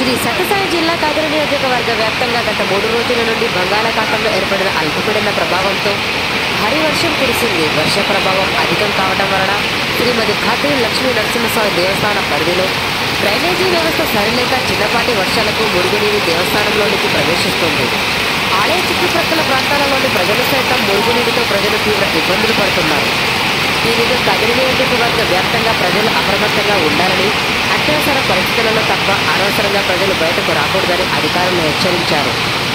శ్రీ సత్యసాయి జిల్లా కదిరి నియోజకవర్గ వ్యాప్తంగా గత మూడు రోజుల నుండి బంగాళాఖాతంలో ఏర్పడిన అల్పపీడన ప్రభావంతో భారీ వర్షం కురిసింది వర్ష ప్రభావం అధికం కావడం వలన శ్రీమతి ఖాద్రి లక్ష్మీ నరసింహస్వామి దేవస్థానం పరిధిలో డ్రైనేజీ వ్యవస్థ సరిలేక చిన్నపాటి వర్షాలకు మురుగునీరు దేవస్థానంలోనికి ప్రవేశిస్తుంది ఆలయ చుట్టుప్రక్కల ప్రాంతాలలోని ప్రజలు సైతం మురుగునీటితో ప్రజలు తీవ్ర ఇబ్బందులు పడుతున్నారు దీనితో కదిరి నియోజకవర్గ వ్యాప్తంగా ప్రజలు అప్రమత్తంగా ఉండాలని అత్యవసర పరిస్థితులలో తప్ప అనవసరంగా ప్రజలు బయటకు రాకూడదని అధికారులు హెచ్చరించారు